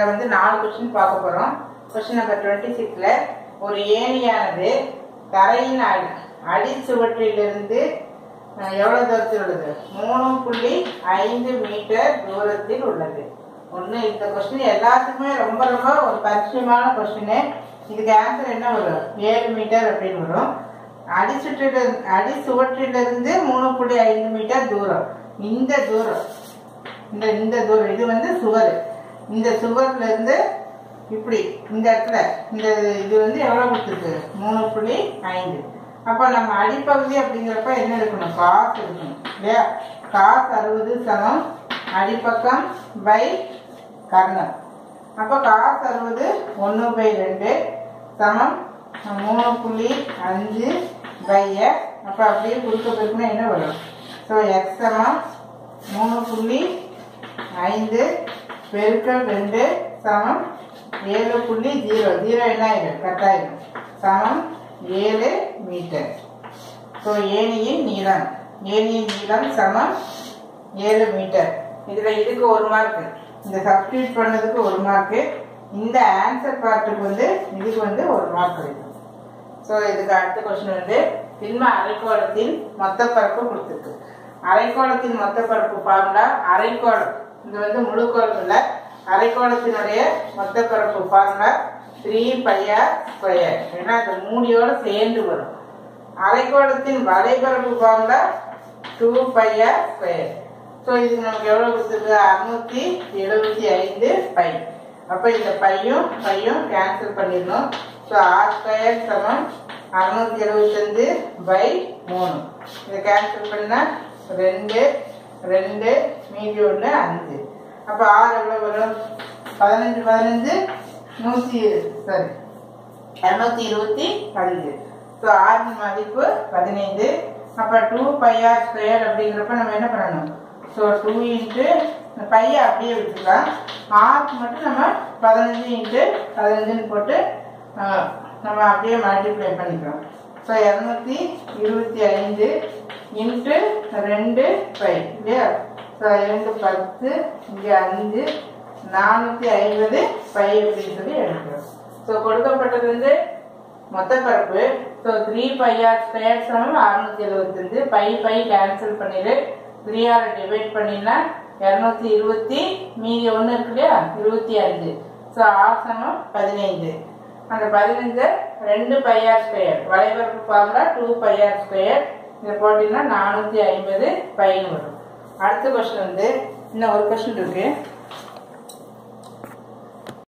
இதில் வந்து நாலு கொஸ்டின் பார்க்க போகிறோம் கொஸ்டின் நம்பர் டுவெண்ட்டி சிக்ஸில் ஒரு ஏணியானது தரையின் அடி அடிச்சுவற்றிலிருந்து அஹ், எவ்வளவு தூரத்தில் உள்ளது மூணு புள்ளி ஐந்து மீட்டர் தூரத்தில் உள்ளது ஒன்று இந்த கொஸ்டின் எல்லாத்துக்குமே ரொம்ப ரொம்ப ஒரு பரிச்சயமான கொஸ்டின் இதுக்கு ஆன்சர் என்ன வரும் ஏழு மீட்டர் அப்படின்னு வரும் அடிச்சுற்றில அடி சுவற்றிலிருந்து மூணு புள்ளி ஐந்து மீட்டர் தூரம் இந்த தூரம் இந்த இந்த தூரம் இது வந்து சுவர் இந்த சுவர்ல இருந்து இப்படி இந்த இடத்துல இந்த இது வந்து எவ்வளவு கொடுத்துருக்கு மூணு புள்ளி ஐந்து அப்போ நம்ம அடிப்பகுதி அப்படிங்கிறப்ப என்ன எடுக்கணும் காசு எடுக்கணும் இல்லையா காசு அறுபது சமம் அடிப்பக்கம் பை கர்ணம் அப்போ காசு அறுபது ஒன்று பை ரெண்டு சமம் மூணு புள்ளி அஞ்சு பை எக்ஸ் அப்போ அப்படியே குறுக்க போயிருக்குன்னா என்ன வரும் ஸோ எக்ஸ் சமம் மூணு புள்ளி ஐந்து பெருக்கல் ரெண்டு சமம் ஏழு புள்ளி ஜீரோ ஜீரோ என்ன ஆயிடும் கட்டாயிடும் சமம் ஏழு மீட்டர் ஸோ ஏணியின் நீளம் ஏணியின் நீளம் சமம் ஏழு மீட்டர் இதில் இதுக்கு ஒரு மார்க்கு இந்த சப்ஸ்டியூட் பண்ணதுக்கு ஒரு மார்க்கு இந்த ஆன்சர் பார்ட்டுக்கு வந்து இதுக்கு வந்து ஒரு மார்க் கிடைக்கும் ஸோ இதுக்கு அடுத்த கொஸ்டின் வந்து திண்ம அரைக்கோளத்தின் மொத்த பரப்பு கொடுத்துருக்கு அரைக்கோளத்தின் மொத்த பரப்பு ஃபார்முலா அரைக்கோளம் இது வந்து முழுக்கோளம் இல்லை அரைக்கோளத்தினுடைய மொத்த பரப்பு ஃபார்முலா த்ரீ பையா ஸ்கொயர் ஏன்னா அந்த மூடியோட சேர்ந்து வரும் அரைக்கோளத்தின் வலைபரப்பு ஃபார்முலா டூ பையா ஸ்கொயர் ஸோ இதுக்கு நமக்கு எவ்வளோ கொடுத்துருக்கு அறுநூத்தி எழுபத்தி ஐந்து பை அப்போ இந்த பையும் பையும் கேன்சல் பண்ணிடணும் ஸோ ஆர் ஸ்கொயர் சமம் அறுநூத்தி எழுபத்தஞ்சு பை மூணு இதை கேன்சல் பண்ணால் ரெண்டு ரெண்டு மீதி ஒன்று அஞ்சு அப்போ ஆறு எவ்வளோ வரும் பதினஞ்சு பதினஞ்சு நூற்றி சாரி இரநூத்தி இருபத்தி அஞ்சு ஸோ ஆறின் மதிப்பு பதினைந்து அப்போ டூ பையார் ஸ்கொயர் அப்படிங்கிறப்ப நம்ம என்ன பண்ணணும் ஸோ டூ இன்ட்டு பையை அப்படியே விட்டுக்கலாம் ஆருக்கு மட்டும் நம்ம பதினஞ்சு இன்ட்டு பதினஞ்சுன்னு போட்டு ஆ, நம்ம அப்படியே மல்டிப்ளை பண்ணிக்கிறோம் ஸோ இரநூத்தி இருபத்தி ஐந்து இன்ட்டு ரெண்டு பை இல்லையா ஸோ ரெண்டு பத்து இங்கே அஞ்சு நானூற்றி ஐம்பது பை அப்படின்னு சொல்லி எடுக்கிறோம் ஸோ கொடுக்கப்பட்டது வந்து மொத்த பரப்பு so three pi r square சமம் அறுநூத்தி எழுபத்தஞ்சு பை பை கேன்சல் பண்ணிடு த்ரீ ஆர் டிவைட் பண்ணினா இரநூத்தி இருபத்தி மீதி ஒன்று இருக்கு இல்லையா இருபத்தி அஞ்சு ஸோ ஆர் சமம் பதினைந்து அந்த பதினஞ்சை ரெண்டு பை ஆர் ஸ்கொயர் வளைவரப்பு formula two pi r square இதை போட்டிங்கன்னா நானூற்றி ஐம்பது பைன்னு வரும் அடுத்த கொஸ்டின் வந்து இன்னும் ஒரு கொஸ்டின் இருக்கு